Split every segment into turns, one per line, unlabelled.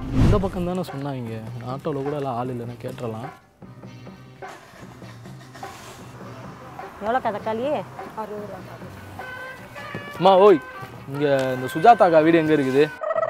இந்த பக்கம் தானே சொன்னாங்க ஆட்டோவில் கூட எல்லாம் ஆள் இல்லைன்னு கேட்டுறலாம்
எவ்வளோக்கா தக்காளி
அம்மா ஓய் இங்கே இந்த சுஜாதாக்கா வீடு எங்கே இருக்குது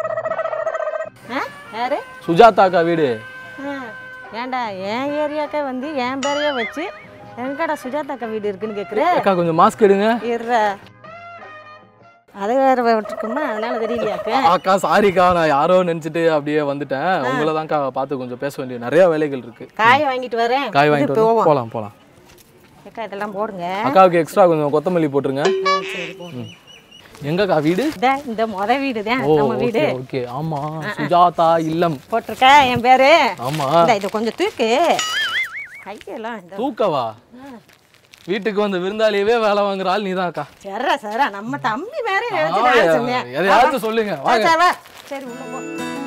ஆ யாரு
சுஜாதாக்கா வீடு
ஆ, ஏன்டா என் ஏரியாக்கே வந்து என் பேரையே வச்சு எங்கடா சுஜாதாக்கா வீடு இருக்குன்னு கேட்குற
அக்கா கொஞ்சம் மாஸ்க் எடுங்க
இருற அதை வேற விட்டுருக்குமா அதனால தெரியலையாக்க
அக்கா சாரிக்கா நான் யாரோ நினச்சிட்டு அப்படியே வந்துட்டேன் உங்களை தான்க்கா பார்த்து கொஞ்சம் பேச வேண்டிய நிறைய வேலைகள் இருக்கு
காய் வாங்கிட்டு வரேன்
காய்
இது
வாங்கிட்டு
போவோம்
வந்து போகலாம் போகலாம்
அக்கா இதெல்லாம் போடுங்க
அக்காவுக்கு எக்ஸ்ட்ரா கொஞ்சம் கொத்தமல்லி போட்டுருங்க
ஆ, சரி போடுங்க
எங்கக்கா வீடு
இதான் இந்த முத வீடு தான்
ஓ
நம்ம வீடு
ஓகே ஓகே ஆமா சுஜாதா இல்லம்
போட்டிருக்க என் பேரு
ஆமா
இந்த இதை கொஞ்சம் தூக்கு கையெல்லாம் இந்த
தூக்கவா வீட்டுக்கு வந்து விருந்தாளியவே வேலை வாங்குற ஆள் நீதான்க்கா
சரா சரா நம்ம தம்பி வேற நினைச்சு
ஆ,
நான் சொன்னேன்
எதையாச்சும் சொல்லுங்க
வா,
வாங்க
சரி, வா. சரி உள்ள போ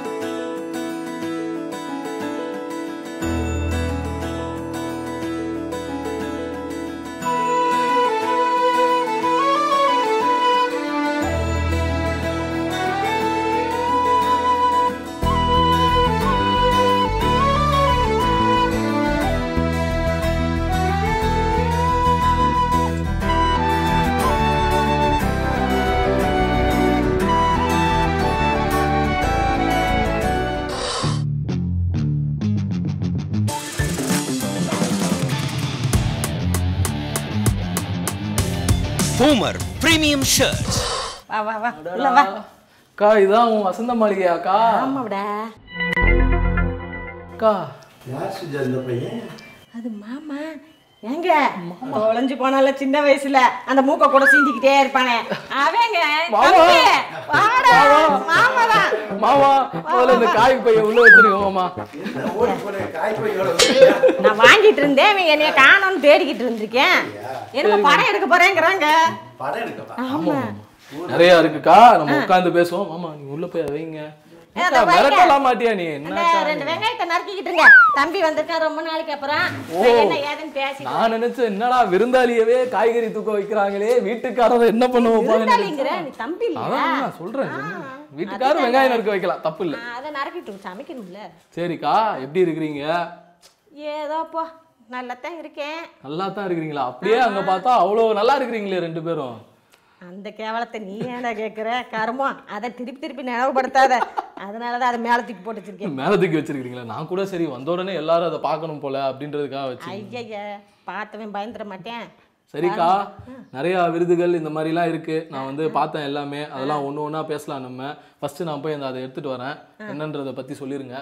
Boomer Premium Shirts.
வா வா வா உள்ள வா
அக்கா இதான் உன் வசந்த மாளிகையாக்கா
ஆமாடா
அக்கா
யார் சுஜா இந்த பையன்
அது மாமா ஏங்க தொலைஞ்சு போனால சின்ன வயசுல அந்த மூக்க கூட சீந்திக்கிட்டே இருப்பானே அவங்க தம்பி, வாடா மாமாதான்
மாமா முதல்ல இந்த காய் பைய உள்ள வச்சிருக்க மாமா
என்ன ஓடி போன காய் பையோட
நான் வாங்கிட்டு இருந்தேன் இவங்க என்னைய காணோம்னு தேடிக்கிட்டு இருந்திருக்கேன் என்னமோ படம் எடுக்க போறேங்கிறாங்க
படம் எடுக்கவா
ஆமா
நிறைய இருக்குக்கா நம்ம உட்கார்ந்து பேசுவோம் மாமா நீ உள்ள போய் அதை வைங்க
ஏ, அதை வைங்க.
மிரட்டலாம் மாட்டியா நீ
அந்த
என்ன
ரெண்டு வெங்காயத்தை நறுக்கிக்கிட்டு இருங்க தம்பி வந்திருக்கான் ரொம்ப நாளைக்கு அப்புறம் என்ன ஏதுன்னு பேசி
நான் நினைச்சேன் என்னடா விருந்தாளியவே காய்கறி தூக்க வைக்கிறாங்களே வீட்டுக்காரர் என்ன பண்ண வைப்பாங்க
விருந்தாளிங்கிற நீ தம்பி இல்லையா
அதான் நான் சொல்றேன் வீட்டுக்காரர் வெங்காயம் நறுக்க வைக்கலாம் தப்பு இல்ல
ஆ, அதை நறுக்கிட்டு சமைக்கணும்ல
சரிக்கா எப்படி இருக்கிறீங்க
ஏதோ போ நல்லாத்தான் இருக்கேன்
நல்லா தான் இருக்கிறீங்களா அப்படியே அங்க பார்த்தா அவ்வளோ நல்லா இருக்கிறீங்களே ரெண்டு பேரும்
அந்த கேவலத்தை நீ ஏன்டா கேட்குற கருமம் அதை திருப்பி திருப்பி நினைவுபடுத்தாத அதனால தான் அதை மேலே தூக்கி போட்டு வச்சிருக்கேன்
மேல தூக்கி வச்சிருக்கீங்களா நான் கூட சரி வந்த உடனே எல்லாரும் அதை பார்க்கணும் போல அப்படின்றதுக்காக வச்சு
ஐயய்ய பார்த்தவன் பயந்துட மாட்டேன்
சரிக்கா நிறைய விருதுகள் இந்த மாதிரிலாம் இருக்கு நான் வந்து பார்த்தேன் எல்லாமே அதெல்லாம் ஒன்று ஒன்றா பேசலாம் நம்ம ஃபர்ஸ்ட் நான் போய் அந்த அதை எடுத்துட்டு வரேன் என்னன்றதை பத்தி சொல்லிருங்க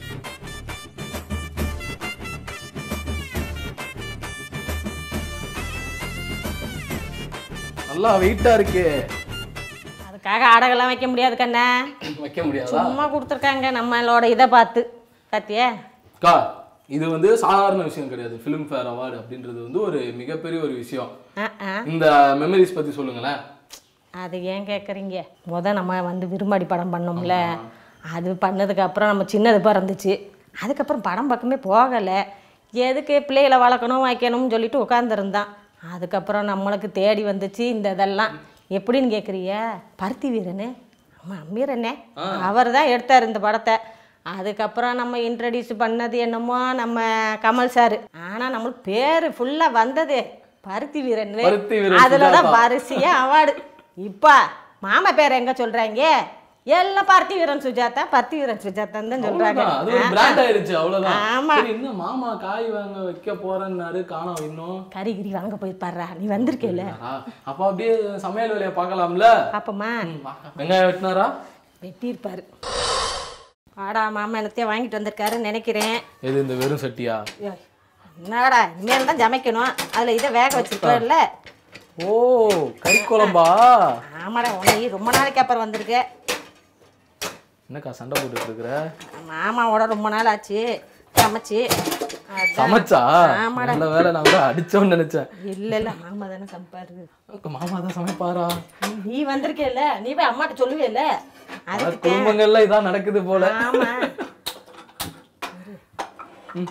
நல்லா வெயிட்டா இருக்கு
அதுக்காக அடகெல்லாம் வைக்க முடியாது கண்ணா
வைக்க முடியாதா
சும்மா கொடுத்துருக்காங்க நம்மளோட இதை பார்த்து பார்த்தியா
அக்கா இது வந்து சாதாரண விஷயம் கிடையாது ஃபிலிம் ஃபேர் அவார்டு அப்படின்றது வந்து ஒரு மிகப்பெரிய ஒரு விஷயம்
ஆ ஆ
இந்த மெமரிஸ் பத்தி சொல்லுங்களேன்
அது ஏன் கேட்குறீங்க முத நம்ம வந்து விரும்பாடி படம் பண்ணோம்ல அது பண்ணதுக்கு அப்புறம் நம்ம சின்னது பிறந்துச்சு அதுக்கப்புறம் படம் பக்கமே போகலை எதுக்கு பிள்ளைகளை வளர்க்கணும் வைக்கணும்னு சொல்லிட்டு உட்காந்துருந்தான் அதுக்கப்புறம் நம்மளுக்கு தேடி வந்துச்சு இந்த இதெல்லாம் எப்படின்னு கேட்குறிய பருத்தி வீரனு ஆமாம் அம்மீரனே அவர் தான் எடுத்தார் இந்த படத்தை அதுக்கப்புறம் நம்ம இன்ட்ரடியூஸ் பண்ணது என்னமோ நம்ம கமல் சார் ஆனால் நம்மளுக்கு பேர் ஃபுல்லாக வந்தது பருத்தி வீரன்
பருத்தி வீரன்
அதில் தான்
சுஜாதா.
வரிசையா அவார்டு இப்போ மாமா பேர் எங்க சொல்றாங்க எல்லாம் பார்த்தி வீரன் சுஜாதா பருத்தி வீரன் சுஜாதான்னு தான் சொல்றாங்க
அவ்வளவுதான். அது ஒரு பிராண்ட் ஆயிருச்சு அவ்வளவுதான்
ஆமா.
சரி, என்ன மாமா காய் வாங்க வைக்க போறேன்னாரு காணோம் இன்னும்
கறி கிரி வாங்க போயிருப்பாரா நீ வந்திருக்கேல
ஆ, அப்ப அப்படியே சமையல் வேலையை பார்க்கலாம்ல
பாப்போமா
வெங்காயம் வெட்டினாரா
வெட்டியிருப்பாரு ஆடா மாமா என்னத்தையும் வாங்கிட்டு வந்திருக்காருன்னு நினைக்கிறேன்
எது இந்த வெறும் சட்டியா
ஐயோ, என்னடா இனிமேல் தான் சமைக்கணும் அதில் இதை வேக வச்சிருக்கல
ஓ கறி குழம்பா
ஆமாடா உன்னை ரொம்ப நாளைக்கு அப்புறம் வந்திருக்கு
என்னக்கா சண்டை போட்டுட்டு இருக்கிற
மாமாவோட ரொம்ப நாள் ஆச்சு சமைச்சு அதான்.
சமைச்சா
ஆமாடா.
நல்ல வேலை நான் கூட அடிச்சோன்னு நினைச்சேன்
இல்ல இல்ல மாமா தானே சமைப்பாரு
அக்கா, மாமா தான் சமைப்பாரா
நீ வந்திருக்கேல்ல நீ போய் அம்மாட்ட சொல்லுவேல
பல
அதுக்கு
குடும்பங்கள்ல இதான் நடக்குது போல
ஆமா
ம்.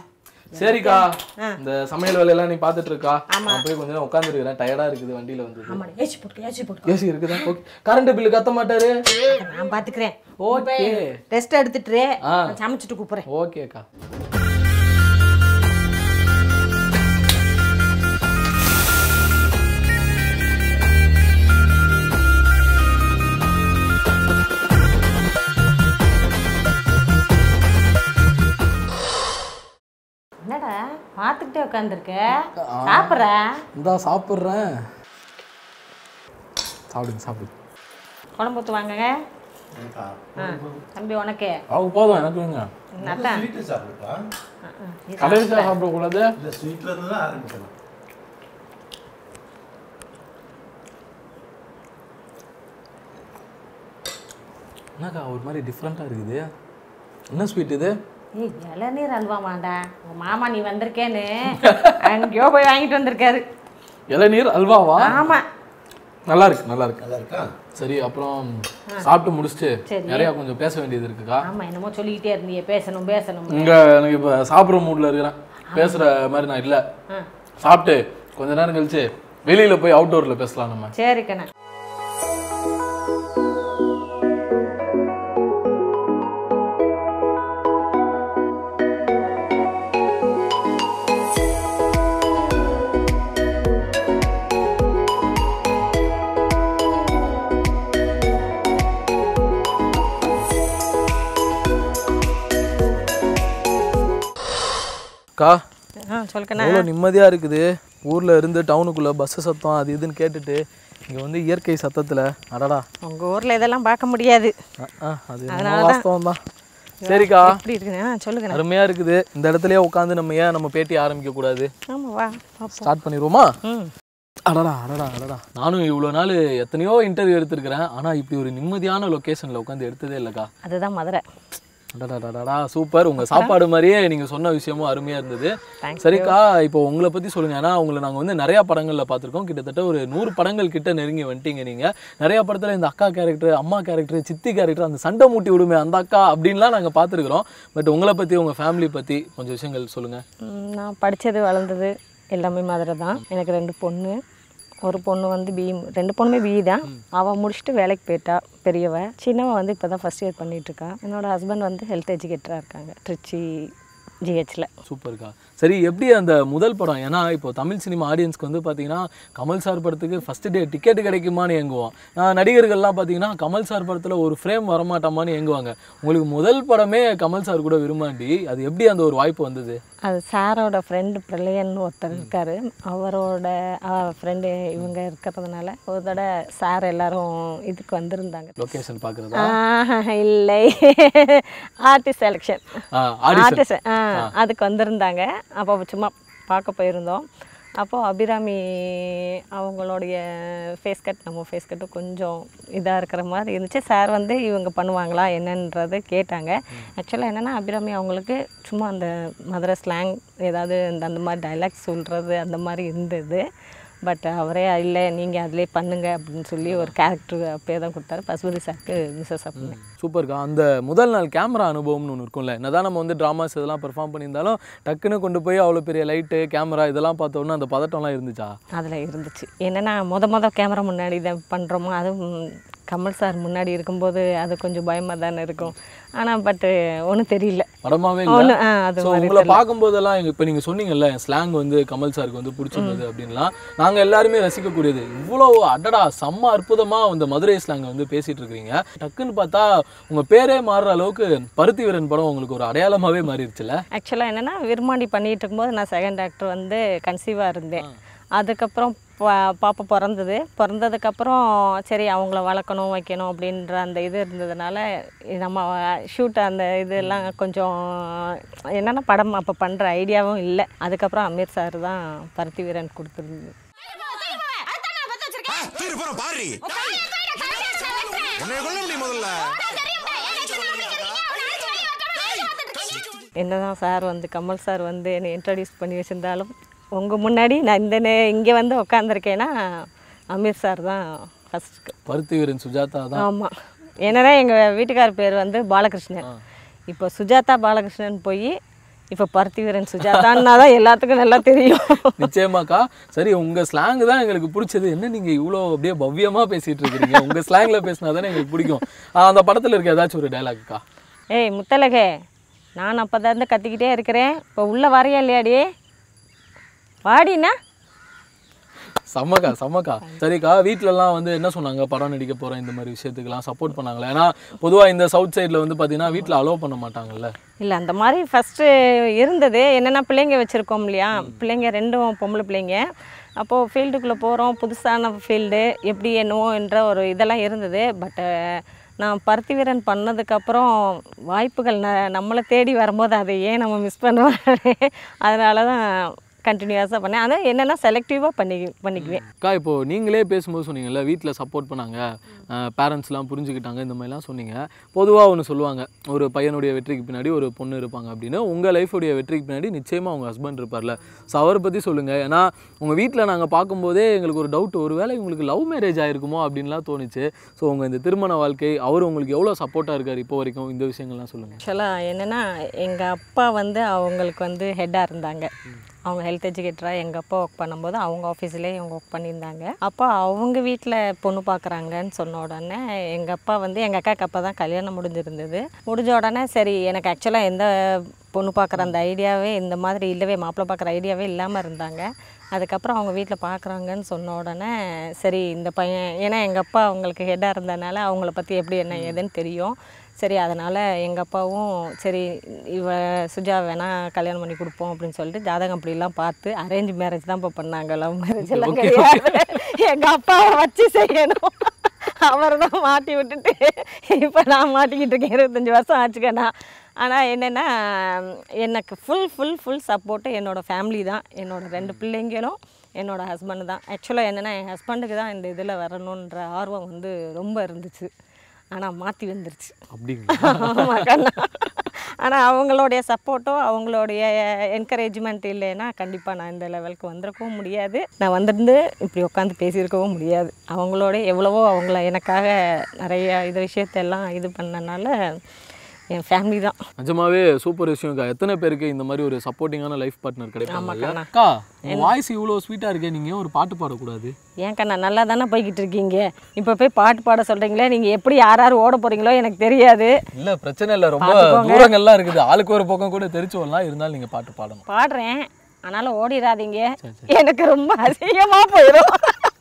சரிக்கா இந்த சமையல் வேலையெல்லாம் நீ பார்த்துட்டு இருக்கா நான் போய் கொஞ்ச நேரம் உட்காந்துருக்கிறேன் டயர்டா இருக்குது வண்டியில வந்து
ஆமாம் ஏசி போட்டுக்க ஏசி போட்டுக்க
ஏசி இருக்குதா ஓகே கரண்ட் பில்லு கத்த மாட்டாரு
நான் பார்த்துக்கிறேன்
ஓகே
ரெஸ்ட் எடுத்துட்டு
ஆ.
நான் சமைச்சிட்டு கூப்பிட்றேன்
ஓகேக்கா
என்னடா பார்த்துக்கிட்டே உட்காந்துருக்க சாப்பிட்ற
இந்தா சாப்பிட்றேன் சாப்பிடுங்க சாப்பிடுங்க
குழம்பு ஊற்று வாங்கங்க ஆ தம்பி உனக்கு
அவங்க போதும் எனக்கு வேங்க
நல்லா
ஸ்வீட்டு சாப்பிடுப்பா
கடைசியாக சாப்பிடக்கூடாது
இல்லை ஸ்வீட்ல இருந்து தான் ஆரம்பிக்கணும்
என்னக்கா ஒரு மாதிரி டிஃப்ரெண்ட்டாக இருக்குது என்ன ஸ்வீட் இது
ஏய் இளநீர் அல்வா வாண்டா உன் மாமா நீ வந்திருக்கேன்னு அங்கேயோ போய் வாங்கிட்டு வந்திருக்காரு
இளநீர் அல்வாவா
ஆமாம்
நல்லா இருக்கு நல்லா இருக்கு
நல்லா இருக்கா
சரி அப்புறம் சாப்பிட்டு முடிச்சுட்டு
சரி.
நிறைய கொஞ்சம் பேச வேண்டியது இருக்குக்கா
ஆமாம் என்னமோ சொல்லிக்கிட்டே இருந்தியே பேசணும் பேசணும்
இங்க எனக்கு இப்போ சாப்பிட்ற மூட்ல இருக்கிறேன் பேசுற மாதிரி நான் இல்லை
ஆ
சாப்பிட்டு கொஞ்ச நேரம் கழிச்சு வெளியில போய் அவுட்டோர்ல பேசலாம் நம்ம
சரி கண்ணா
அக்கா
ஆ சொல்லுக்கண்ணா
எவ்வளோ நிம்மதியா இருக்குது ஊர்ல இருந்து டவுனுக்குள்ள பஸ் சத்தம் அது இதுன்னு கேட்டுட்டு இங்க வந்து இயற்கை சத்தத்துல அடடா
உங்கள் ஊரில் இதெல்லாம் பார்க்க முடியாது
அ, அ, அது என்னமோ வாஸ்தவம் தான் சரிக்கா
எப்படி இருக்குண்ணா ஆ சொல்லுங்கண்ணா
அருமையா இருக்குது இந்த இடத்துலயே உட்காந்து நம்ம ஏன் நம்ம பேட்டி ஆரம்பிக்க கூடாது
ஆமாம் வா பார்ப்போம்
ஸ்டார்ட் பண்ணிடுவோமா
ம்
அடடா அடடா அடடா நானும் இவ்வளோ நாள் எத்தனையோ இன்டர்வியூ எடுத்திருக்கிறேன் ஆனா இப்படி ஒரு நிம்மதியான லொக்கேஷன்ல உட்காந்து எடுத்ததே இல்லைக்கா
அதுதான் மதுரை
அடடடடடா சூப்பர் உங்க சாப்பாடு மாதிரியே நீங்க சொன்ன விஷயமும் அருமையா இருந்தது
Thank
சரிக்கா இப்போ உங்களை பத்தி சொல்லுங்க ஏன்னா உங்களை நாங்க வந்து நிறைய படங்கள்ல பார்த்திருக்கோம் கிட்டத்தட்ட ஒரு நூறு படங்கள் கிட்ட நெருங்கி வந்துட்டீங்க நீங்க நிறைய படத்துல இந்த அக்கா கேரக்டர் அம்மா கேரக்டர் சித்தி கேரக்டர் அந்த சண்டை மூட்டி விடுமே அந்த அக்கா அப்படின்லாம் நாங்க பார்த்துருக்குறோம் பட் உங்களை பத்தி உங்க ஃபேமிலி பத்தி கொஞ்சம் விஷயங்கள் சொல்லுங்க
ம், நான் படித்தது வளர்ந்தது எல்லாமே மதுரை தான் எனக்கு ரெண்டு பொண்ணு ஒரு பொண்ணு வந்து பிஇ ரெண்டு பொண்ணுமே பிஇ தான் அவள் முடிச்சுட்டு வேலைக்கு போயிட்டா பெரியவ சின்னவன் வந்து இப்போ தான் ஃபஸ்ட் இயர் பண்ணிகிட்ருக்கா என்னோட ஹஸ்பண்ட் வந்து ஹெல்த் எஜுகேட்டராக இருக்காங்க திருச்சி ஜிஹெச்சில்
சூப்பர்க்கா சரி எப்படி அந்த முதல் படம் ஏன்னா இப்போ தமிழ் சினிமா ஆடியன்ஸ்க்கு வந்து பார்த்தீங்கன்னா கமல் சார் படத்துக்கு ஃபர்ஸ்ட் டே டிக்கெட் கிடைக்குமான்னு ஏங்குவோம் ஆஹ் நடிகர்கள்லாம் பார்த்தீங்கன்னா கமல் சார் படத்தில் ஒரு ஃப்ரேம் வரமாட்டாமான்னு ஏங்குவாங்க உங்களுக்கு முதல் படமே கமல் சார் கூட விரும்பாண்டி அது எப்படி அந்த ஒரு வாய்ப்பு வந்தது
அது சாரோட ஃப்ரெண்டு பிரளயன் ஒருத்தர் இருக்கார் அவரோட ஃப்ரெண்டு இவங்க இருக்கிறதுனால ஒரு தடவை சார் எல்லாரும் இதுக்கு வந்திருந்தாங்க
லொக்கேஷன் பார்க்குறதா
ஆஹ், இல்லை ஆர்டிஸ்ட் செலெக்ஷன்
ஆடிஷன்
ஆர்டிஸ்ட் ஆ அதுக்கு வந்திருந்தாங்க அப்போ சும்மா பார்க்க போயிருந்தோம் அப்போது அபிராமி அவங்களுடைய ஃபேஸ் கட் நம்ம ஃபேஸ் கட்டு கொஞ்சம் இதாக இருக்கிற மாதிரி இருந்துச்சு சார் வந்து இவங்க பண்ணுவாங்களா என்னன்றது கேட்டாங்க ஆக்சுவலாக என்னென்னா அபிராமி அவங்களுக்கு சும்மா அந்த மதுரை ஸ்லாங் ஏதாவது இந்த அந்த மாதிரி டைலாக்ஸ் சொல்கிறது அந்த மாதிரி இருந்தது பட் அவரே இல்லை நீங்கள் அதிலே பண்ணுங்க அப்படின்னு சொல்லி ஒரு கேரக்டர் அப்பயே தான் கொடுத்தாரு பசுபதி சாருக்கு மிஸ்ஸஸ் அப்படின்னு
சூப்பர்க்கா அந்த முதல் நாள் கேமரா அனுபவம்னு ஒன்று இருக்கும்ல என்னதான் நம்ம வந்து ட்ராமாஸ் இதெல்லாம் பெர்ஃபார்ம் பண்ணியிருந்தாலும் டக்குன்னு கொண்டு போய் அவ்வளோ பெரிய லைட்டு கேமரா இதெல்லாம் பார்த்தோன்னா அந்த பதட்டம்லாம் இருந்துச்சா
அதில் இருந்துச்சு என்னென்னா முத முத கேமரா முன்னாடி இதை பண்ணுறோமோ அதுவும் கமல் சார் முன்னாடி இருக்கும்போது அது கொஞ்சம் பயமாக தானே இருக்கும் ஆனால் பட்டு ஒன்றும் தெரியல
படமாவே
ஒன்றும்
இல்லை
ஆ அது
ஸோ
மாதிரி
உங்களை பார்க்கும்போதெல்லாம் எங்க இப்போ நீங்கள் சொன்னீங்கல்ல ஸ்லாங் வந்து கமல் சாருக்கு வந்து பிடிச்சிருந்தது அப்படின்லாம் நாங்கள் எல்லாருமே ரசிக்கக்கூடியது இவ்வளோ அடடா செம்ம அற்புதமாக இந்த மதுரை ஸ்லாங்கை வந்து பேசிட்டு இருக்கிறீங்க டக்குன்னு பார்த்தா உங்கள் பேரே மாறுற அளவுக்கு பருத்தி வீரன் படம் உங்களுக்கு ஒரு அடையாளமாகவே மாறிடுச்சுல
ஆக்சுவலாக என்னென்னா விரும்மாண்டி பண்ணிகிட்டு இருக்கும்போது நான் செகண்ட் ஆக்டர் வந்து கன்சீவாக இருந்தேன் அதுக்கப்புறம் பா- பாப்பா பிறந்தது பிறந்ததுக்கப்புறம் சரி அவங்கள வளர்க்கணும் வைக்கணும் அப்படின்ற அந்த இது இருந்ததுனால நம்ம ஷூட் அந்த இதெல்லாம் கொஞ்சம் என்னென்னா படம் அப்போ பண்ணுற ஐடியாவும் இல்லை அதுக்கப்புறம் அமீர் சார் தான் பருத்தி வீரன் கொடுத்துருந்தது
தூக்கி போற பாரு உன்னை கொல்ல முடியும் முதல்ல
என்னதான் சார் வந்து கமல் சார் வந்து என்னை இன்ட்ரடியூஸ் பண்ணி வச்சிருந்தாலும் உங்கள் முன்னாடி நான் இந்த நே- இங்கே வந்து உட்காந்துருக்கேன்னா அமீர் சார் தான் ஃபஸ்ட்டு
பருத்தி வீரன் சுஜாதா தான்
ஆமாம் என்னன்னா எங்கள் வீட்டுக்கார் பேர் வந்து பாலகிருஷ்ணன் இப்போ சுஜாதா பாலகிருஷ்ணன் போய் இப்போ பருத்தி வீரன் சுஜாதான்னா தான் எல்லாத்துக்கும் நல்லா தெரியும்
நிச்சயமாக்கா சரி உங்க ஸ்லாங் தான் எங்களுக்கு பிடிச்சது என்ன நீங்க இவ்வளோ அப்படியே பவ்யமா பேசிட்டு இருக்கிறீங்க உங்க ஸ்லாங்ல பேசினா தானே எங்களுக்கு பிடிக்கும் ஆ, அந்த படத்துல இருக்க ஏதாச்சும் ஒரு டைலாக்க்கா
ஏய் முத்தலகே நான் அப்போ தான் இருந்து கத்திக்கிட்டே இருக்கிறேன் இப்போ உள்ளே வரையா இல்லையாடி வாடினா
செம்மக்கா செம்மக்கா சரிக்கா வீட்லலாம் வந்து என்ன சொன்னாங்க படம் நடிக்க போறேன் இந்த மாதிரி விஷயத்துக்குலாம் சப்போர்ட் பண்ணாங்களா ஏன்னா பொதுவா இந்த சவுத் சைடில் வந்து பார்த்தீங்கன்னா வீட்டில் அலோவ் பண்ண மாட்டாங்கல்ல
இல்லை அந்த மாதிரி ஃபஸ்ட்டு இருந்தது என்னென்னா பிள்ளைங்க வச்சுருக்கோம் இல்லையா பிள்ளைங்க ரெண்டும் பொம்பளை பிள்ளைங்க அப்போது ஃபீல்டுக்குள்ளே போகிறோம் புதுசான ஃபீல்டு எப்படி என்னவோ என்ற ஒரு இதெல்லாம் இருந்தது பட்டு நான் பருத்தி வீரன் பண்ணதுக்கப்புறம் வாய்ப்புகள் ந நம்மளை தேடி வரும்போது அதை ஏன் நம்ம மிஸ் பண்ணுவோம் அதனால தான் கண்டினியூஸாக பண்ணேன் ஆனால் என்னென்னா செலக்டிவாக பண்ணி பண்ணிக்குவேன்
அக்கா இப்போ நீங்களே பேசும்போது சொன்னீங்கல்ல வீட்டில் சப்போர்ட் பண்ணாங்க பேரண்ட்ஸ்லாம் புரிஞ்சுக்கிட்டாங்க இந்த மாதிரிலாம் சொன்னீங்க பொதுவாக ஒன்று சொல்லுவாங்க ஒரு பையனுடைய வெற்றிக்கு பின்னாடி ஒரு பொண்ணு இருப்பாங்க அப்படின்னு உங்கள் லைஃபுடைய வெற்றிக்கு பின்னாடி நிச்சயமாக உங்கள் ஹஸ்பண்ட் இருப்பார்ல ஸோ அவரை பற்றி சொல்லுங்கள் ஏன்னா உங்கள் வீட்டில் நாங்கள் பார்க்கும்போதே எங்களுக்கு ஒரு டவுட் ஒருவேளை உங்களுக்கு லவ் மேரேஜ் ஆயிருக்குமோ அப்படின்லாம் தோணுச்சு ஸோ உங்கள் இந்த திருமண வாழ்க்கை அவர் உங்களுக்கு எவ்வளோ சப்போர்ட்டாக இருக்கார் இப்போ வரைக்கும் இந்த விஷயங்கள்லாம் சொல்லுங்கள்
ஆக்சுவலாக என்னென்னா எங்கள் அப்பா வந்து அவங்களுக்கு வந்து ஹெட்டாக இருந்தாங்க அவங்க ஹெல்த் எஜுகேட்டராக எங்கள் அப்பா ஒர்க் பண்ணும்போது அவங்க ஆஃபீஸ்லேயே இவங்க ஒர்க் பண்ணியிருந்தாங்க அப்போ அவங்க வீட்டில் பொண்ணு பார்க்குறாங்கன்னு சொன்ன உடனே எங்கள் அப்பா வந்து எங்கள் அக்காக்கு அப்போ தான் கல்யாணம் முடிஞ்சிருந்தது முடிஞ்ச உடனே சரி எனக்கு ஆக்சுவலாக எந்த பொண்ணு பார்க்குற அந்த ஐடியாவே இந்த மாதிரி இல்லவே மாப்பிள்ளை பார்க்குற ஐடியாவே இல்லாமல் இருந்தாங்க அதுக்கப்புறம் அவங்க வீட்டில் பார்க்குறாங்கன்னு சொன்ன உடனே சரி இந்த பையன் ஏன்னா எங்கள் அப்பா அவங்களுக்கு ஹெட்டாக இருந்ததுனால அவங்கள பற்றி எப்படி என்ன ஏதுன்னு தெரியும் சரி அதனால் எங்கள் அப்பாவும் சரி இவ சுஜா வேணா கல்யாணம் பண்ணி கொடுப்போம் அப்படின்னு சொல்லிட்டு ஜாதகம் அப்படிலாம் பார்த்து அரேஞ்ச் மேரேஜ் தான் இப்போ பண்ணாங்க லவ் மேரேஜ் எல்லாம் கிடையாது எங்கள் அப்பாவை வச்சு செய்யணும் அவர் தான் மாட்டி விட்டுட்டு இப்போ நான் மாட்டிக்கிட்டு இருக்கேன் இருபத்தஞ்சி வருஷம் ஆச்சுக்கண்ணா ஆனால் என்னென்னா எனக்கு ஃபுல் ஃபுல் ஃபுல் சப்போர்ட்டு என்னோடய ஃபேமிலி தான் என்னோடய ரெண்டு பிள்ளைங்களும் என்னோடய ஹஸ்பண்டு தான் ஆக்சுவலாக என்னென்னா என் ஹஸ்பண்டுக்கு தான் இந்த இதில் வரணுன்ற ஆர்வம் வந்து ரொம்ப இருந்துச்சு ஆனால் மாற்றி வந்துருச்சு
அப்படிங்களா
ஆமாம் கண்ணா ஆனால் அவங்களுடைய சப்போர்ட்டோ அவங்களுடைய என்கரேஜ்மெண்ட் இல்லைன்னா கண்டிப்பாக நான் இந்த லெவலுக்கு வந்திருக்கவும் முடியாது நான் வந்திருந்து இப்படி உட்காந்து பேசியிருக்கவும் முடியாது அவங்களோட எவ்வளவோ அவங்கள எனக்காக நிறைய இது விஷயத்தெல்லாம் இது பண்ணனால என் ஃபேமிலி தான்
நிஜமாவே சூப்பர் விஷயம்க்கா எத்தனை பேருக்கு இந்த மாதிரி ஒரு சப்போர்ட்டிங்கான லைஃப் பார்ட்னர் கிடைப்பாங்கல்ல
கண்ணா.
அக்கா வாய்ஸ் இவ்வளோ ஸ்வீட்டாக இருக்கே நீங்கள் ஒரு பாட்டு பாடக்கூடாது
ஏன் கண்ணா நல்லா தானே போய்கிட்டு இருக்கீங்க இப்போ போய் பாட்டு பாட சொல்கிறீங்களே நீங்கள் எப்படி யார் யார் ஓட போகிறீங்களோ எனக்கு தெரியாது
இல்லை பிரச்சனை இல்லை ரொம்ப
பார்த்துக்கோங்க.
தூரங்கள்லாம் இருக்குது ஆளுக்கு ஒரு பக்கம் கூட தெரிச்சு வரலாம் இருந்தாலும் நீங்கள் பாட்டு பாடணும்
பாடுறேன் ஆனாலும் ஓடிடாதீங்க எனக்கு ரொம்ப அசிங்கமாக போயிடும்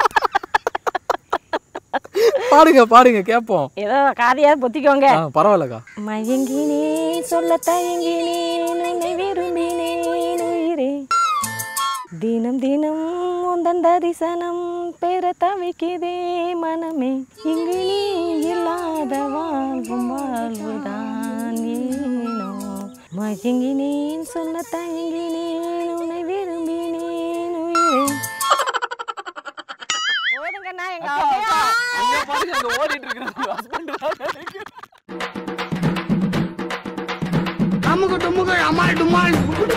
பாடுங்க பாடுங்க கேட்போம்
ஏதோ காதையாவது பொத்திக்கோங்க
ஆ பரவாயில்லக்கா
மயங்கினே சொல்ல தயங்கினேன் உன்னை விரும்பினேன் உயிரே தினம் தினம் உந்தன் தரிசனம் பெற தவிக்குதே மனமே இங்கு நீ இல்லாத வாழ்வும் வாழ்வுதான் ஏனோ மயங்கினேன் சொல்ல தயங்கினேன் உன்னை விரும்பினேன் உயிரே போதுங்கண்ணா எங்க அம்மையா
அங்க பாருங்க அங்க ஓடிட்டு இருக்கிற ஹஸ்பண்ட்
அமுக டுமுக அமால் டுமால்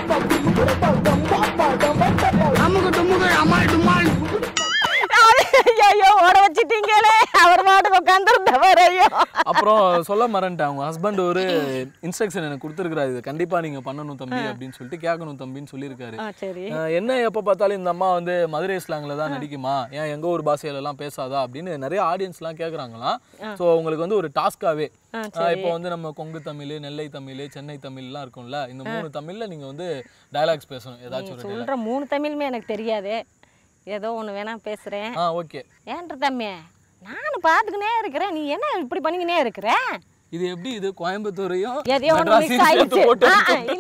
அமுக டுமுக அமால் டுமால்
ஐயோ ஓட வச்சிட்டீங்களே அவர் பாட்டுக்கு உட்காந்துருந்தவர் ஐயோ
அப்புறம் சொல்ல மறந்துட்டேன் அவங்க ஹஸ்பண்ட் ஒரு இன்ஸ்ட்ரக்ஷன் எனக்கு கொடுத்துருக்காரு இது கண்டிப்பா நீங்க பண்ணணும் தம்பி அப்படின்னு சொல்லிட்டு கேட்கணும் தம்பின்னு சொல்லியிருக்காரு
ஆ சரி
அஹ் என்ன எப்போ பார்த்தாலும் இந்த அம்மா வந்து மதுரை ஸ்லாங்கில் தான் நடிக்குமா ஏன் எங்க ஊர் பாஷையில எல்லாம் பேசாதா அப்படின்னு நிறைய ஆடியன்ஸ்லாம் கேட்குறாங்களாம் ஸோ உங்களுக்கு வந்து ஒரு டாஸ்காவே இப்போ வந்து நம்ம கொங்கு தமிழ் நெல்லை தமிழ் சென்னை தமிழ்லாம் இருக்கும்ல இந்த மூணு தமிழ்ல நீங்க வந்து டயலாக்ஸ் பேசணும் ஏதாச்சும் ஒரு dialogue.
சொல்கிற மூணு தமிழுமே எனக்கு தெரியாது ஏதோ ஒன்று வேணா பேசுகிறேன்
ஆ ஓகே
ஏன்ற தம்பி நானும் பார்த்துக்கினே இருக்கிறேன் நீ என்ன இப்படி பண்ணிக்கினே இருக்கிற
இது எப்படி இது கோயம்புத்தூரையும்
எதையோ ஒன்று மிஸ்
மெட்ராஸையும் சேர்த்து
ஆயிடுச்சு
போட்டு
ஆ, ஆ,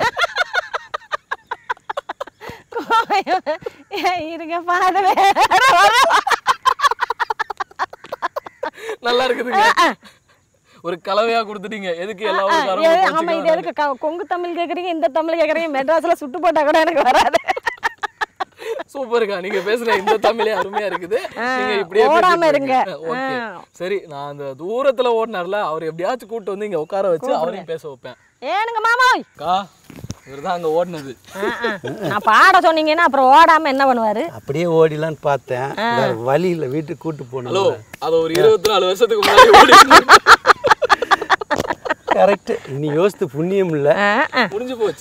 இல்ல இருங்க பாடு வேற வரும்.
நல்லா இருக்குதுங்க ஒரு கலவையா கொடுத்துட்டீங்க எதுக்கு எல்லா
ஆ,
ஊருக்காரங்களும்
ஏ, ஆமா
கோச்சிக்க
இது எதுக்கு க- கொங்கு தமிழ் கேக்குறீங்க இந்த தமிழ் கேக்குறீங்க மெட்ராஸ்ல சுட்டு போட்டா கூட எனக்கு வராது
சூப்பர்க்கா நீங்க பேசுற இந்த தமிழே அருமையா இருக்குது நீங்க இப்படியே
ஓடாம
பேசிட்டு
இருங்க.
இருக்கீங்க. ஓகே
ஆ.
சரி நான் அந்த தூரத்துல ஓடினார்ல அவர் எப்படியாச்சும் கூட்டு வந்து இங்க உட்கார வச்சு அவரையும் பேச வைப்பேன்
ஏனுங்க மாமாய்
அக்கா இவர்தான் அங்க ஓடினது
ஆ, ஆ. நான் பாட சொன்னீங்கன்னா அப்புறம் ஓடாம என்ன பண்ணுவாரு
அப்படியே ஓடிலான்னு பார்த்தேன் வேற வழி இல்லை வீட்டுக்கு கூட்டு
ஹலோ
போகணும்
அது ஒரு இருபத்தி நாலு வருஷத்துக்கு முன்னாடி ஓடி
கரெக்ட் இனி யோசித்து புண்ணியம் இல்லை
ஆ, ஆ.
முடிஞ்சு போச்சு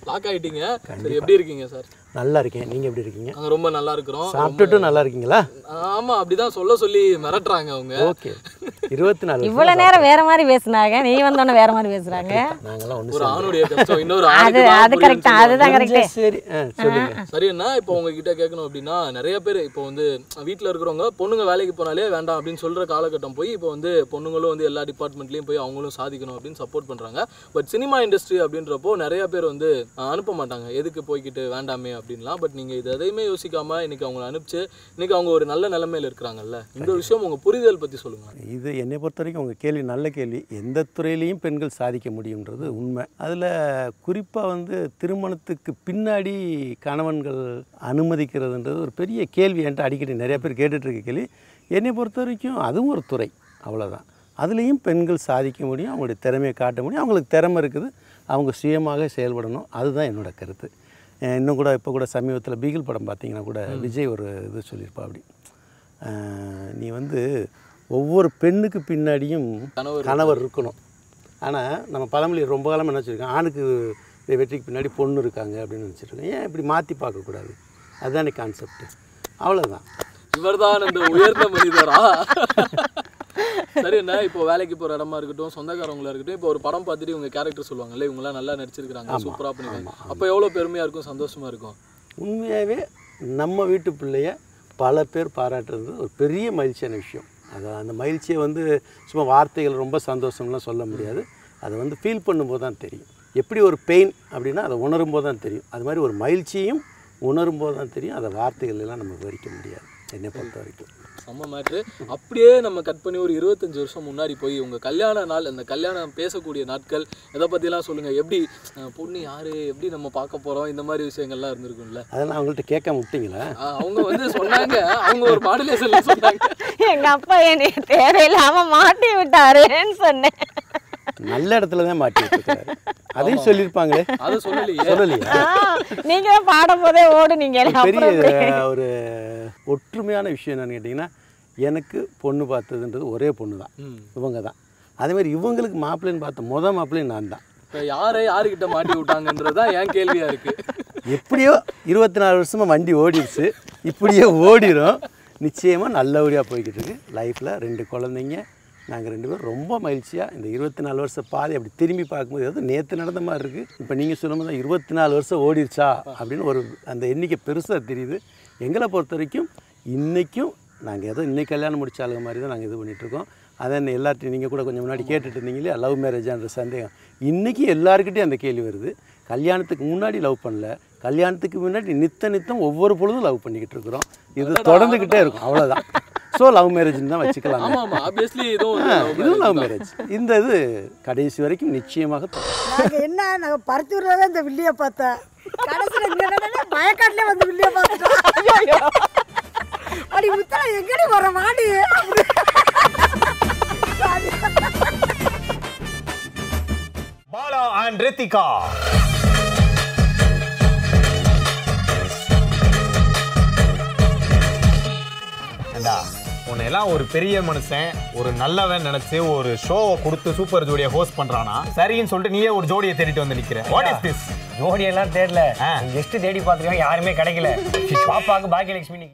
லாக் ஆயிட்டீங்க சரி எப்படி இருக்கீங்க சார்
நல்லா இருக்கேன் நீங்கள் எப்படி இருக்கீங்க
நாங்க ரொம்ப நல்லா இருக்கிறோம்
சாப்பிட்டுட்டு நல்லா இருக்கீங்களா
ஆமா அப்படிதான் சொல்ல சொல்லி மிரட்டுறாங்க அவங்க
ஓகே இருபத்தி நாலு
இவ்வளோ நேரம் வேற மாதிரி பேசுனாங்க நீ வந்தோடனே வேற மாதிரி பேசுறாங்க
நாங்களாம் ஒன்று
ஒரு ஆணுடைய கஷ்டம் இன்னொரு
அது
ஆணுக்கு தான்
அது
புரியும்னு
கரெக்ட்
சொல்லுவாங்க.
அதுதான் கரெக்ட்
சரி ஆ சொல்லுங்க
சரி என்ன இப்போ உங்ககிட்ட கேட்கணும் அப்படின்னா நிறைய பேர் இப்போ வந்து வீட்டில் இருக்கிறவங்க பொண்ணுங்க வேலைக்கு போனாலே வேண்டாம் அப்படின்னு சொல்ற காலகட்டம் போய் இப்போ வந்து பொண்ணுங்களும் வந்து எல்லா டிபார்ட்மெண்ட்லையும் போய் அவங்களும் சாதிக்கணும் அப்படின்னு சப்போர்ட் பண்றாங்க பட் சினிமா இண்டஸ்ட்ரி அப்படின்றப்போ நிறைய பேர் வந்து அஹ், அனுப்ப மாட்டாங்க எதுக்கு போய்க்கிட்டு வேண்டாமே அப்படின்லாம் பட் நீங்க இது எதையுமே யோசிக்காம இன்னைக்கு அவங்களை அனுப்பிச்சு இன்னைக்கு அவங்க ஒரு நல்ல நிலைமையில இருக்கிறாங்கல்ல இந்த விஷயம் உங்க புரிதல் பத்தி சொல்லுங்க
இது என்னை பொறுத்த வரைக்கும் உங்கள் கேள்வி நல்ல கேள்வி எந்த துறையிலையும் பெண்கள் சாதிக்க முடியுன்றது உண்மை அதில் குறிப்பாக வந்து திருமணத்துக்கு பின்னாடி கணவன்கள் அனுமதிக்கிறதுன்றது ஒரு பெரிய கேள்வி என்கிட்ட அடிக்கடி நிறைய பேர் கேட்டுட்டு இருக்க கேள்வி என்னை பொறுத்த வரைக்கும் அதுவும் ஒரு துறை அவ்வளோதான் அதுலேயும் பெண்கள் சாதிக்க முடியும் அவங்களுடைய திறமையை காட்ட முடியும் அவங்களுக்கு திறமை இருக்குது அவங்க சுயமாக செயல்படணும் அதுதான் என்னோட கருத்து அஹ் இன்னும் கூட இப்போ கூட சமீபத்தில் பீகிள் படம் பார்த்தீங்கன்னா கூட விஜய் ஒரு இது சொல்லியிருப்பா அப்படி அஹ் நீ வந்து ஒவ்வொரு பெண்ணுக்கு பின்னாடியும் கணவர் இருக்கணும் ஆனால் நம்ம பழமொழி ரொம்ப காலம் என்ன வச்சுருக்கோம் ஆணுக்கு வெற்றிக்கு பின்னாடி பொண்ணு இருக்காங்க அப்படின்னு நினச்சிருக்கோம் ஏன் இப்படி மாற்றி பார்க்கக்கூடாது அதுதானே கான்செப்ட் அவ்வளோதான்
இவர்தான் இந்த உயர்ந்த மனிதரா சரி என்ன இப்போ வேலைக்கு போற இடமா இருக்கட்டும் சொந்தக்காரங்களா இருக்கட்டும் இப்போ ஒரு படம் பார்த்துட்டு இவங்க கேரக்டர் சொல்லுவாங்கல்ல இவங்கெல்லாம் நல்லா நடிச்சிருக்காங்க சூப்பரா பண்ணிருக்காங்க அப்போ எவ்வளவு பெருமையா இருக்கும் சந்தோஷமா இருக்கும்
உண்மையாகவே நம்ம வீட்டு பிள்ளைய பல பேர் பாராட்டுறது ஒரு பெரிய மகிழ்ச்சியான விஷயம் அது அந்த மகிழ்ச்சியை வந்து சும்மா வார்த்தைகள் ரொம்ப சந்தோஷம்லாம் சொல்ல முடியாது அதை வந்து ஃபீல் பண்ணும்போது தான் தெரியும் எப்படி ஒரு பெயின் அப்படின்னா அதை உணரும் போது தான் தெரியும் அது மாதிரி ஒரு மகிழ்ச்சியும் உணரும் போது தான் தெரியும் அதை வார்த்தைகள் எல்லாம் நம்ம விவரிக்க முடியாது என்னை பொறுத்த வரைக்கும்
செம்ம மேட்ரு அப்படியே நம்ம கட் பண்ணி ஒரு இருபத்தஞ்சு வருஷம் முன்னாடி போய் உங்க கல்யாண நாள் அந்த கல்யாணம் பேசக்கூடிய நாட்கள் இதை பத்திலாம் சொல்லுங்க எப்படி அஹ், பொண்ணு யாரு எப்படி நம்ம பார்க்க போறோம் இந்த மாதிரி விஷயங்கள்லாம் இருந்திருக்கும்ல
அதெல்லாம் அவங்கள்ட்ட கேட்காம விட்டீங்களா
அஹ், அவங்க வந்து சொன்னாங்க அவங்க ஒரு மாடுலேஷன்ல சொன்னாங்க
எங்க அப்பா என்னை தேவையில்லாம மாட்டி விட்டாருன்னு சொன்னேன்
நல்ல இடத்துல தான் மாட்டி விட்டுருக்காரு அதையும் சொல்லியிருப்பாங்களே
அதை சொல்லலையே
சொல்லலையா
ஆ, நீங்க தான் பாடும் போதே ஓடுனீங்க
ஒரு பெரிய
அப்புறம் எப்படி?
ஒரு ஒற்றுமையான விஷயம் என்னன்னு கேட்டிங்கன்னா எனக்கு பொண்ணு பார்த்ததுன்றது ஒரே பொண்ணு தான் இவங்க தான் அதே மாதிரி இவங்களுக்கு மாப்பிள்ளைன்னு பார்த்த முத மாப்பிள்ளையும் நான் தான்
இப்போ யாரை யாருக்கிட்ட மாட்டி விட்டாங்கன்றது தான் என் கேள்வியா இருக்கு
எப்படியோ இருபத்தி நாலு வருஷமாக வண்டி ஓடிடுச்சு இப்படியே ஓடிடும் நிச்சயமாக நல்லபடியாக போய்கிட்டு இருக்கு லைஃப்பில் ரெண்டு குழந்தைங்க நாங்கள் ரெண்டு பேரும் ரொம்ப மகிழ்ச்சியாக இந்த இருபத்தி நாலு வருஷம் பாதை அப்படி திரும்பி பார்க்கும்போது ஏதோ நேற்று நடந்த மாதிரி இருக்குது இப்போ நீங்கள் சொல்லும்போது தான் இருபத்தி நாலு வருஷம் ஓடிடுச்சா அப்படின்னு ஒரு அந்த எண்ணிக்கை பெருசாக தெரியுது எங்களை பொறுத்த வரைக்கும் இன்றைக்கும் நாங்கள் ஏதோ இன்னைக்கு கல்யாணம் முடிச்ச ஆளுங்க மாதிரி தான் நாங்கள் இது பண்ணிகிட்ருக்கோம் அதான் எல்லாத்தையும் நீங்கள் கூட கொஞ்சம் முன்னாடி கேட்டுட்டு இருந்தீங்க இல்லையா லவ் மேரேஜான்ற சந்தேகம் இன்றைக்கி எல்லாருக்கிட்டையும் அந்த கேள்வி வருது கல்யாணத்துக்கு முன்னாடி லவ் பண்ணல கல்யாணத்துக்கு முன்னாடி நித்த நித்தம் ஒவ்வொரு பொழுதும் லவ் பண்ணிக்கிட்டு இருக்கிறோம் இது தொடர்ந்துக்கிட்டே இருக்கும் அவ்வளோதான் ஸோ லவ் மேரேஜ்னு தான் வச்சுக்கலாம்
ஆமா ஆமா ஆப்வியஸ்லி இதுவும் வந்து love
இதுவும் லவ்
marriage தான்.
மேரேஜ் இந்த இது கடைசி வரைக்கும் நிச்சயமாக தொடரும்.
நாங்க என்ன நாங்க பருத்தூர்ல தான் இந்த வில்லிய பார்த்தேன் கடைசியில் இங்க என்னன்னா வயக்காட்டுல வந்து வில்லிய பார்த்துட்டோம் அடி முத்தா எங்கடி வர மாடி
பாலா அண்ட் ரித்திகா ஏண்டா உன்னையெல்லாம் ஒரு பெரிய மனுஷன் ஒரு நல்லவன் நினைச்சு ஒரு ஷோவை கொடுத்து சூப்பர் ஜோடியை ஹோஸ்ட் பண்றானா சரின்னு சொல்லிட்டு நீயே ஒரு ஜோடியை தேடிட்டு வந்து நிக்கிற வாட் இஸ் திஸ்
ஜோடி எல்லாம் தேடல
ஆ.
ஜஸ்ட் தேடி பார்த்துருக்கோம் யாருமே கிடைக்கல பாப்பாக்கு பாக்கியலட்சுமி